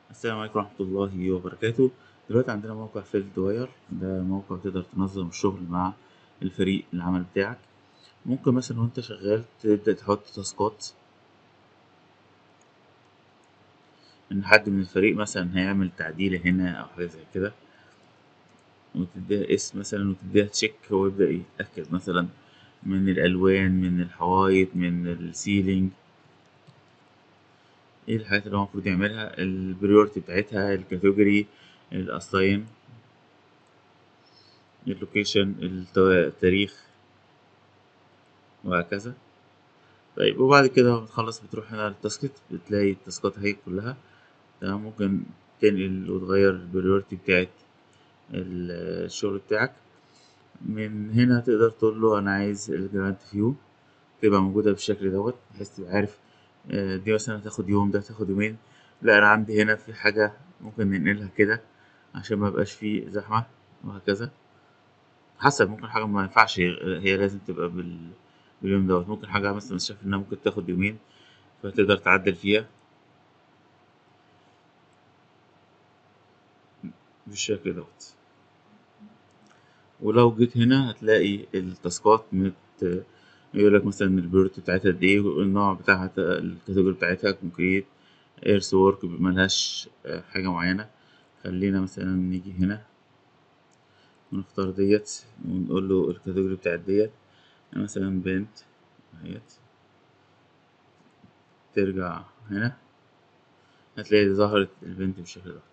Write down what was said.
السلام عليكم ورحمة الله وبركاته دلوقتي عندنا موقع فيلد واير ده موقع تقدر تنظم الشغل مع الفريق العمل بتاعك ممكن مثلا وانت شغال تبدأ تحط تاسكات ان حد من الفريق مثلا هيعمل تعديل هنا او حاجة زي كده وتديها اسم مثلا وتديها تشيك هو يبدأ يتأكد مثلا من الألوان من الحوايط من السيلينج ايه الحاجات اللي هو المفروض يعملها البريورتي بتاعتها الكاتيجوري الاساين اللوكيشن التاريخ وهكذا طيب وبعد كده بتخلص بتروح هنا للتاسكت بتلاقي التاسكات اهي كلها تمام ممكن تنقل وتغير البريورتي بتاعت الشغل بتاعك من هنا تقدر تقول له انا عايز الجراند فيو تبقى موجودة بالشكل دوت بحيث تبقى عارف دي مثلا هتاخد يوم ده هتاخد يومين لا انا عندي هنا في حاجة ممكن ننقلها كده عشان ما يبقاش فيه زحمة وهكذا حسب ممكن حاجة ما ينفعش هي لازم تبقى بال... باليوم دوت ممكن حاجة مثلا شايف انها ممكن تاخد يومين فتقدر تعدل فيها بالشكل دوت ولو جيت هنا هتلاقي التاسكات مت يقول لك مثلا البيورتي بتاعتها قد ايه والنوع بتاعها الكاتيجوري بتاعتها كونكريت ايرث وورك ملهاش حاجة معينة خلينا مثلا نيجي هنا ونختار ديت ونقول له الكاتيجوري بتاعت ديت مثلا بنت اهيت ترجع هنا هتلاقي ظهرت البنت بالشكل ده